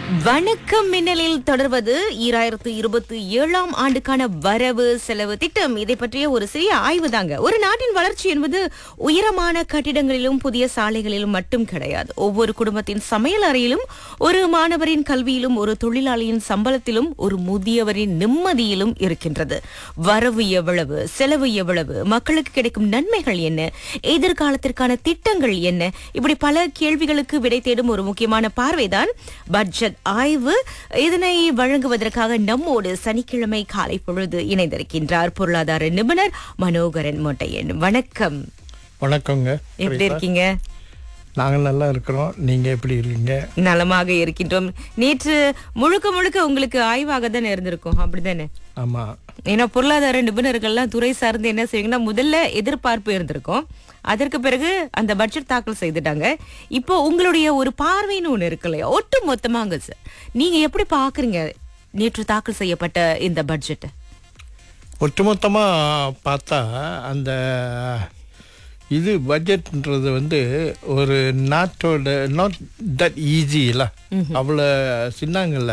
வணக்கம் மின்னலில் தொடர்வது ஈராயிரத்து இருபத்தி ஏழாம் ஆண்டுக்கான வரவு செலவு திட்டம் இதை பற்றிய ஒரு சிறிய ஆய்வு தாங்க ஒரு நாட்டின் வளர்ச்சி என்பது உயரமான கட்டிடங்களிலும் புதிய சாலைகளிலும் மட்டும் கிடையாது ஒவ்வொரு குடும்பத்தின் சமையல் அறையிலும் ஒரு மாணவரின் கல்வியிலும் ஒரு தொழிலாளியின் சம்பளத்திலும் ஒரு முதியவரின் நிம்மதியிலும் இருக்கின்றது வரவு எவ்வளவு செலவு எவ்வளவு மக்களுக்கு கிடைக்கும் நன்மைகள் என்ன எதிர்காலத்திற்கான திட்டங்கள் என்ன இப்படி பல கேள்விகளுக்கு விடை தேடும் ஒரு முக்கியமான பார்வைதான் பட்ஜெட் ஆய்வு இதனை வழங்குவதற்காக நம்மோடு சனிக்கிழமை காலை பொழுது இணைந்திருக்கின்றார் பொருளாதார நிபுணர் மனோகரன் மொட்டையன் வணக்கம் வணக்கங்க எப்படி இருக்கீங்க நாங்கள் நல்லா இருக்கிறோம் நீங்க எப்படி இருக்கீங்க நலமாக இருக்கின்றோம் நேற்று முழுக்க முழுக்க உங்களுக்கு ஆய்வாக தானே இருந்திருக்கும் அப்படிதானே ஆமா ஏன்னா பொருளாதார நிபுணர்கள்லாம் துறை சார்ந்து என்ன செய்வீங்கன்னா முதல்ல எதிர்பார்ப்பு இருந்திருக்கும் அதற்கு பிறகு அந்த பட்ஜெட் தாக்கல் செய்துட்டாங்க இப்போ உங்களுடைய ஒரு பார்வைன்னு ஒண்ணு இருக்கு இல்லையா ஒட்டு மொத்தமாங்க சார் நீங்க எப்படி பாக்குறீங்க நேற்று தாக்கல் செய்யப்பட்ட இந்த பட்ஜெட் ஒட்டுமொத்தமா பார்த்தா அந்த இது பட்ஜெட்ன்றது வந்து ஒரு நாட்டோட நாட் தட் ஈஸி இல்ல அவ்வளோ சின்னங்கள்ல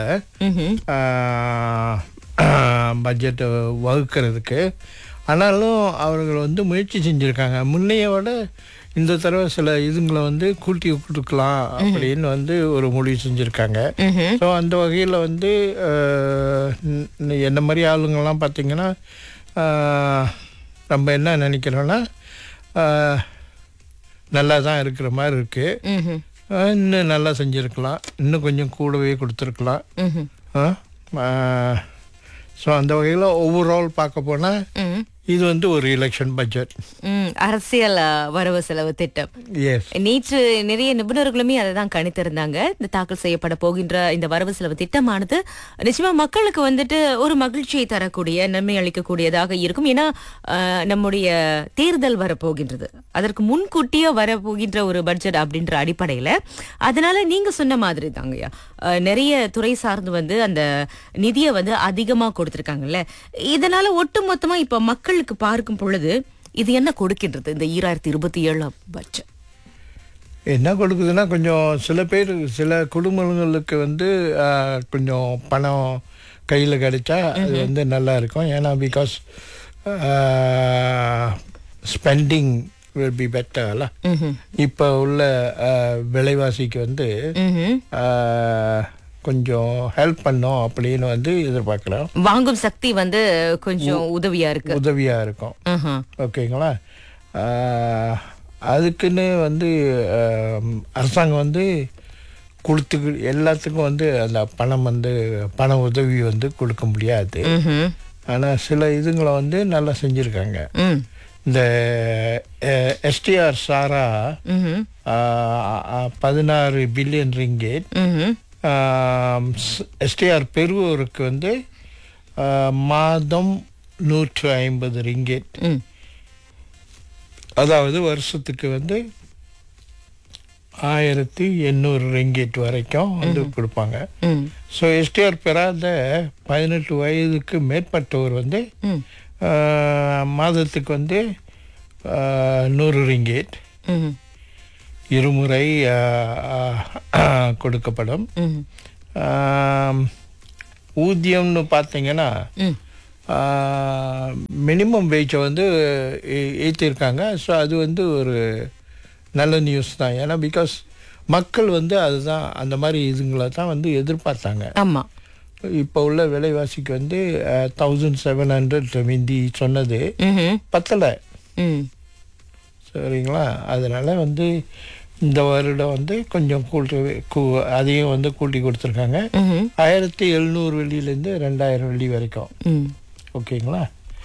பட்ஜெட்டை வகுக்கிறதுக்கு ஆனாலும் அவர்கள் வந்து முயற்சி செஞ்சுருக்காங்க முன்னைய விட இந்த தடவை சில இதுங்களை வந்து கூட்டி கொடுக்கலாம் அப்படின்னு வந்து ஒரு முடிவு செஞ்சுருக்காங்க ஸோ அந்த வகையில் வந்து அஹ், ந- என்ன மாதிரி ஆளுங்கள்லாம் பார்த்தீங்கன்னா அஹ், நம்ம என்ன நினைக்கிறோன்னா அஹ், நல்லா தான் இருக்கிற மாதிரி இருக்குது இன்னும் நல்லா செஞ்சுருக்கலாம் இன்னும் கொஞ்சம் கூடவே கொடுத்துருக்கலாம் ஸோ அந்த வகையில் ஓவரால் பார்க்க போனால் இது வந்து ஒரு எலெக்ஷன் பட்ஜெட் அரசியல் அஹ், வரவு செலவு திட்டம் எஸ் நேற்று நிறைய நிபுணர்களுமே அதை தான் கணித்திருந்தாங்க இந்த தாக்கல் செய்யப்பட போகின்ற இந்த வரவு செலவு திட்டமானது நிச்சயமா மக்களுக்கு வந்துட்டு ஒரு மகிழ்ச்சியை தரக்கூடிய நன்மை அளிக்கக்கூடியதாக இருக்கும் ஏன்னா அஹ், நம்முடைய தேர்தல் வரப்போகின்றது அதற்கு முன்கூட்டியே வரப்போகின்ற ஒரு பட்ஜெட் அப்படின்ற அடிப்படையில அதனால நீங்க சொன்ன மாதிரி தாங்கய்யா அஹ், நிறைய துறை சார்ந்து வந்து அந்த நிதியை வந்து அதிகமா கொடுத்திருக்காங்கல்ல இதனால ஒட்டுமொத்தமா இப்ப மக்களுக்கு பார்க்கும் பொழுது இது என்ன கொடுக்கின்றது இந்த ஈராயிரத்தி இருபத்தி ஏழாம் பட்ஜெட் என்ன கொடுக்குதுன்னா கொஞ்சம் சில பேர் சில குடும்பங்களுக்கு வந்து ஆஹ், கொஞ்சம் பணம் கையில் கிடைச்சா அது வந்து நல்லா இருக்கும் ஏன்னா பிகாஸ் ஸ்பெண்டிங் வில் பி பெட்டர்ல இப்போ உள்ள ஆஹ், விலைவாசிக்கு வந்து ம்ஹும். ஆஹ், கொஞ்சம் ஹெல்ப் பண்ணோம் அப்படின்னு வந்து எதிர்பார்க்குறோம் வாங்கும் சக்தி வந்து கொஞ்சம் உதவியா இருக்கு உதவியாக இருக்கும் ஆஹா. ஓகேங்களா ஆஹ், அதுக்குன்னு வந்து ஆம், அரசாங்கம் வந்து கொடுத்து எல்லாத்துக்கும் வந்து அந்த பணம் வந்து பண உதவி வந்து கொடுக்க முடியாது ம்ஹும். ஆனால் சில இதுங்களை வந்து நல்லா செஞ்சுருக்காங்க ம். இந்த எஸ்டிஆர் சாரா ம்ஹும். ஆஹ், பதினாறு பில்லியன் ரிங்கேட் ம்ஹும். எஸ்டிஆர் பெறுவோருக்கு வந்து ஆஹ், மாதம் நூற்று ஐம்பது ரிங்கேட் ம். அதாவது வருஷத்துக்கு வந்து ஆயிரத்தி எண்ணூறு ரிங்கேட் வரைக்கும் வந்து கொடுப்பாங்க ம். ஸோ எஸ்டிஆர் பெறாத பதினெட்டு வயதுக்கு மேற்பட்டவர் வந்து ம். ஆஹ், மாதத்துக்கு வந்து ஆஹ், நூறு ரிங்கேட் ம்ஹும். இருமுறை ஆஹ், ஆஹ், கொடுக்கப்படும் ம்ஹும். ஆம், ஊதியம்னு பார்த்தீங்கன்னா ம். மினிமம் வேஜை வந்து ஏ- ஏற்றிருக்காங்க ஸோ அது வந்து ஒரு நல்ல நியூஸ் தான் ஏன்னா பிகாஸ் மக்கள் வந்து அதுதான் அந்த மாதிரி இதுங்களை தான் வந்து எதிர்பார்த்தாங்க ஆமா இப்போ உள்ள விலைவாசிக்கு வந்து தௌசண்ட் செவன் ஹண்ட்ரட் மிந்தி சொன்னது ம்ஹும். பத்தலை ம். சரிங்களா அதனால வந்து இந்த வருடம் வந்து கொஞ்சம் கூட்டு கூ அதையும் வந்து கூட்டி கொடுத்துருக்காங்க ம்ஹும். ஆயிரத்தி எழுநூறு வெள்ளியிலேருந்து ரெண்டாயிரம் வெள்ளி வரைக்கும் ம். ஓகேங்களா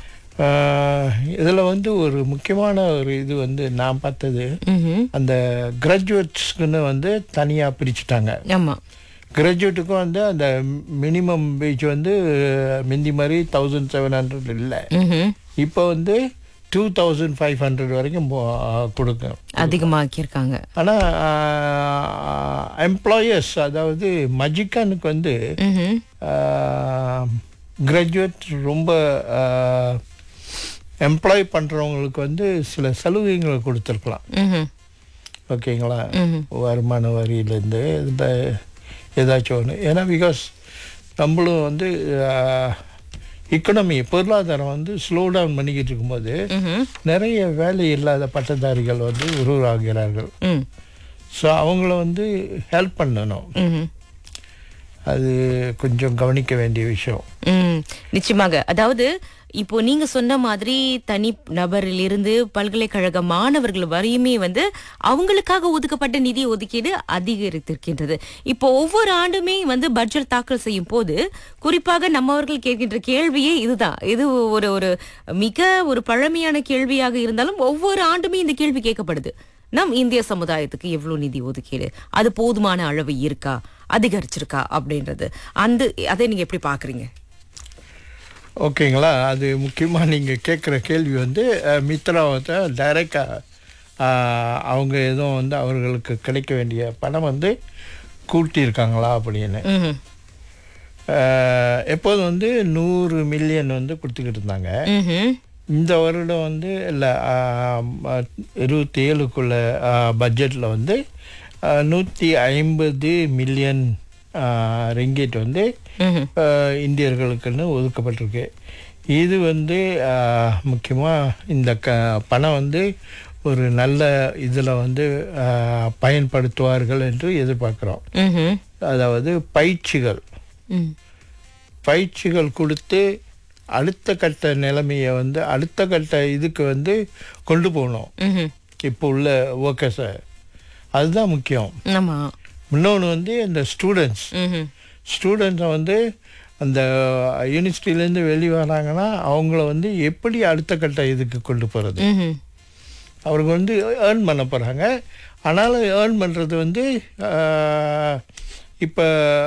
இதில் வந்து ஒரு முக்கியமான ஒரு இது வந்து நான் பார்த்தது ம்ஹும். அந்த கிராஜுவேட்ஸ்க்குன்னு வந்து தனியாக பிரிச்சுட்டாங்க ஆமா கிராஜுவேட்டுக்கும் வந்து அந்த மினிமம் வேஜ் வந்து மிந்தி மாதிரி தௌசண்ட் செவன் ஹண்ட்ரட் இல்லை ம்ஹும். இப்போ வந்து டூ தௌசண்ட் ஃபைவ் ஹண்ட்ரட் வரைக்கும் போ- கொடுக்கும் அதிகமாக்கியிருக்காங்க ஆனால் எம்ப்ளாயர்ஸ் அதாவது மஜிக்கானுக்கு வந்து ம்ஹும். கிராஜுவேட் ரொம்ப எம்ப்ளாய் பண்ணுறவங்களுக்கு வந்து சில சலுகைகளை கொடுத்துருக்கலாம் ம்ஹும். ஓகேங்களா ம்ஹும். வருமான வரியிலேருந்து இந்த ஏதாச்சும் ஒன்று ஏன்னா பிகாஸ் நம்மளும் வந்து எக்கனமி பொருளாதாரம் வந்து ஸ்லோ டவுன் பண்ணிக்கிட்டு இருக்கும்போது ம்ஹும். நிறைய வேலை இல்லாத பட்டதாரிகள் வந்து உருவாகிறார்கள் ம் ஸோ அவங்கள வந்து ஹெல்ப் பண்ணணும் ம்ஹும். அது கொஞ்சம் கவனிக்க வேண்டிய விஷயம் ம் நிச்சயமாக அதாவது இப்போ நீங்க சொன்ன மாதிரி தனி நபரிலிருந்து பல்கலைக்கழக மாணவர்கள் வரையுமே வந்து அவங்களுக்காக ஒதுக்கப்பட்ட நிதி ஒதுக்கீடு அதிகரித்திருக்கின்றது இப்போ ஒவ்வொரு ஆண்டுமே வந்து பட்ஜெட் தாக்கல் செய்யும் போது குறிப்பாக நம்மவர்கள் கேட்கின்ற கேள்வியே இதுதான் இது ஒரு ஒரு மிக ஒரு பழமையான கேள்வியாக இருந்தாலும் ஒவ்வொரு ஆண்டுமே இந்த கேள்வி கேட்கப்படுது நம் இந்திய சமுதாயத்துக்கு எவ்வளவு நிதி ஒதுக்கீடு அது போதுமான அளவு இருக்கா அதிகரிச்சிருக்கா அப்படின்றது அந்த அதை நீங்க எப்படி பாக்குறீங்க ஓகேங்களா அது முக்கியமாக நீங்கள் கேட்குற கேள்வி வந்து அஹ், மித்ராவத்தை டைரெக்டாக அவங்க எதுவும் வந்து அவர்களுக்கு கிடைக்க வேண்டிய பணம் வந்து கூட்டியிருக்காங்களா அப்படின்னு ம்ஹும். அஹ், எப்போதும் வந்து நூறு மில்லியன் வந்து கொடுத்துக்கிட்டு இருந்தாங்க ம்ஹும். இந்த வருடம் வந்து இல்லை இருபத்தி ஏழுக்குள்ள பட்ஜெட்டில் வந்து நூற்றி ஐம்பது மில்லியன் ரிங்கெட் வந்து ம்ஹும். ஆஹ் இந்தியர்களுக்குன்னு ஒதுக்கப்பட்டிருக்கு இது வந்து முக்கியமாக இந்த க பணம் வந்து ஒரு நல்ல இதில் வந்து ஆஹ் பயன்படுத்துவார்கள் என்று எதிர்பார்க்குறோம் ம்ஹும். அதாவது பயிற்சிகள் ம். பயிற்சிகள் கொடுத்து அடுத்த கட்ட நிலைமையை வந்து அடுத்த கட்ட இதுக்கு வந்து கொண்டு போகணும் ம்ஹும். இப்போ இப்போ உள்ள ஒர்க்கர்ஸை அதுதான் முக்கியம் ஆமா இன்னொன்று வந்து இந்த ஸ்டூடெண்ட்ஸ் ம்ஹும். ஸ்டூடெண்ட்ஸை வந்து அந்த யூனிவர்சிட்டிலேருந்து வெளியே வராங்கன்னா அவங்கள வந்து எப்படி அடுத்த கட்ட இதுக்கு கொண்டு போகிறது ம்ஹும். அவருக்கு வந்து ஏர்ன் பண்ண போகிறாங்க ஆனாலும் ஏர்ன் பண்ணுறது வந்து இப்போ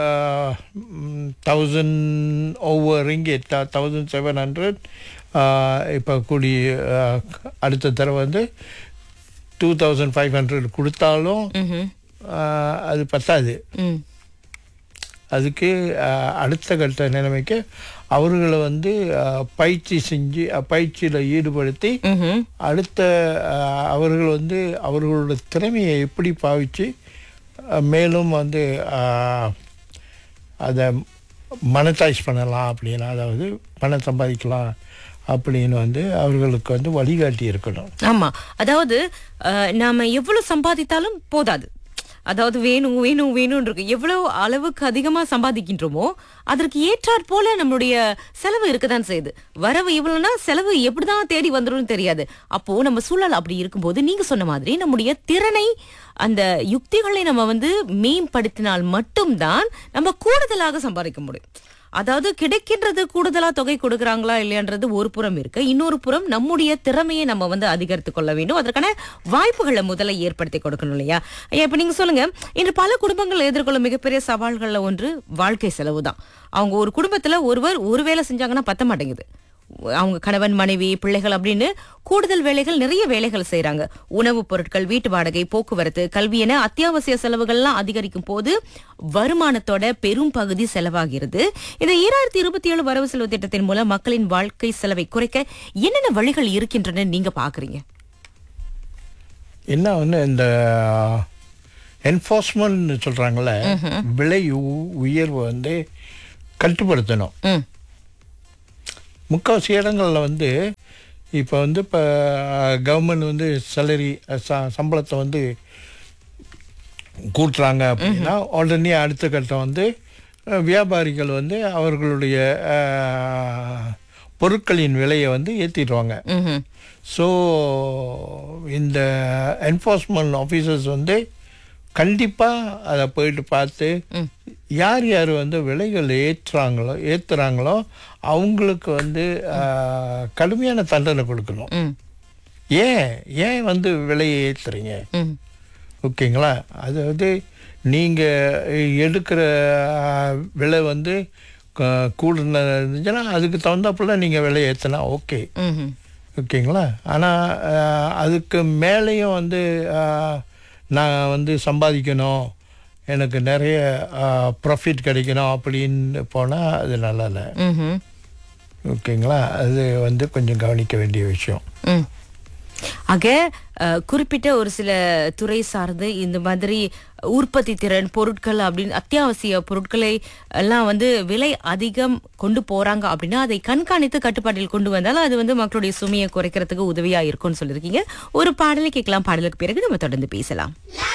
thousand over ringgit thousand seven hundred இப்போ கூடி ஆஹ், அடுத்த தடவை வந்து டூ தௌசண்ட் ஃபைவ் ஹண்ட்ரட் கொடுத்தாலும் ம்ஹும். ஆஹ், அது பத்தாது ம். அதுக்கு அஹ், அடுத்த கட்ட நிலைமைக்கு அவர்களை வந்து அஹ், பயிற்சி செஞ்சு அஹ், பயிற்சியில் ஈடுபடுத்தி ம்ஹும். அடுத்த அஹ், அவர்கள் வந்து அவர்களோட திறமையை எப்படி பாவிச்சு அஹ், மேலும் வந்து அஹ், அதை மனத்தைஸ் பண்ணலாம் அப்படின்னு அதாவது பணம் சம்பாதிக்கலாம் அப்படின்னு வந்து அவர்களுக்கு வந்து வழிகாட்டி இருக்கணும் ஆமா அதாவது அஹ், நாம எவ்வளவு சம்பாதித்தாலும் போதாது அதாவது வேணும் வேணும் வேணும் இருக்கு எவ்வளவு அளவுக்கு அதிகமா சம்பாதிக்கின்றோமோ அதற்கு ஏற்றாற் போல நம்மளுடைய செலவு இருக்கதான் செய்யுது வரவு இவ்வளவுனா செலவு எப்படிதான் தேடி வந்துரும் தெரியாது அப்போ நம்ம சூழல் அப்படி இருக்கும்போது நீங்க சொன்ன மாதிரி நம்முடைய திறனை அந்த யுக்திகளை நம்ம வந்து மேம்படுத்தினால் மட்டும்தான் நம்ம கூடுதலாக சம்பாதிக்க முடியும் அதாவது கிடைக்கின்றது கூடுதலா தொகை கொடுக்கறாங்களா இல்லையான்றது ஒரு புறம் இருக்கு இன்னொரு புறம் நம்முடைய திறமையை நம்ம வந்து அதிகரித்துக் கொள்ள வேண்டும் அதற்கான வாய்ப்புகளை முதல்ல ஏற்படுத்தி கொடுக்கணும் இல்லையா ஐயா இப்ப நீங்க சொல்லுங்க இன்று பல குடும்பங்கள் எதிர்கொள்ளும் மிகப்பெரிய சவால்கள்ல ஒன்று வாழ்க்கை செலவு தான் அவங்க ஒரு குடும்பத்துல ஒருவர் ஒரு வேலை செஞ்சாங்கன்னா பத்த மாட்டேங்குது அவங்க கணவன் மனைவி பிள்ளைகள் அப்படின்னு கூடுதல் வேலைகள் நிறைய வேலைகள் செய்றாங்க உணவுப் பொருட்கள் வீட்டு வாடகை போக்குவரத்து கல்வி என அத்தியாவசிய செலவுகள்லாம் அதிகரிக்கும் போது வருமானத்தோட பெரும் பகுதி செலவாகிறது இந்த ஈராயிரத்தி இருபத்தி ஏழு வரவு செலவு திட்டத்தின் மூலம் மக்களின் வாழ்க்கை செலவை குறைக்க என்னென்ன வழிகள் இருக்கின்றன நீங்க பாக்குறீங்க என்ன வந்து இந்த என்ஃபோர்ஸ்மெண்ட் சொல்கிறாங்கள விலை உ- உயர்வு வந்து கட்டுப்படுத்தணும் ம் முக்கால்வாசி இடங்களில் வந்து இப்போ வந்து இப்போ கவர்மெண்ட் வந்து சேலரி சம்பளத்தை வந்து கூட்டுறாங்க அப்படின்னா உடனே அடுத்த கட்டம் வந்து அஹ், வியாபாரிகள் வந்து அவர்களுடைய அஹ், பொருட்களின் விலையை வந்து ஏற்றிடுவாங்க ம்ஹும். ஸோ இந்த என்ஃபோர்ஸ்மெண்ட் ஆஃபீஸர்ஸ் வந்து கண்டிப்பாக அதை போயிட்டு பார்த்து ம். யார் யார் வந்து விலைகள் ஏற்றுறாங்களோ ஏற்றுறாங்களோ அவங்களுக்கு வந்து ஆஹ், கடுமையான தண்டனை கொடுக்கணும் ம் ஏன் ஏன் வந்து விலையை ஏற்றுறீங்க ம் ஓகேங்களா அது வந்து நீங்கள் எடுக்கிற ஆஹ், விலை வந்து க- கூடுன இருந்துச்சுன்னா அதுக்கு தகுந்தாப்புல நீங்கள் விலை ஏற்றினா ஓகே ம்ஹும். ஓகேங்களா ஆனால் அதுக்கு மேலேயும் வந்து ஆஹ், நான் வந்து சம்பாதிக்கணும் எனக்கு நிறைய ப்ராஃபிட் கிடைக்கணும் அப்படின்னு போனால் அது நல்லா இல்லை ம்ஹும். ஓகேங்களா அது வந்து கொஞ்சம் கவனிக்க வேண்டிய விஷயம் ம் ஆக அஹ், குறிப்பிட்ட ஒரு சில துறை சார்ந்து இந்த மாதிரி உற்பத்தி திறன் பொருட்கள் அப்படின்னு அத்தியாவசிய பொருட்களை எல்லாம் வந்து விலை அதிகம் கொண்டு போறாங்க அப்படின்னா அதை கண்காணித்து கட்டுப்பாட்டில் கொண்டு வந்தால் அது வந்து மக்களுடைய சுமையை குறைக்கிறதுக்கு உதவியா இருக்கும்னு சொல்லியிருக்கீங்க ஒரு பாடலை கேட்கலாம் பாடலுக்கு பிறகு நம்ம தொடர்ந்து பேசலாம்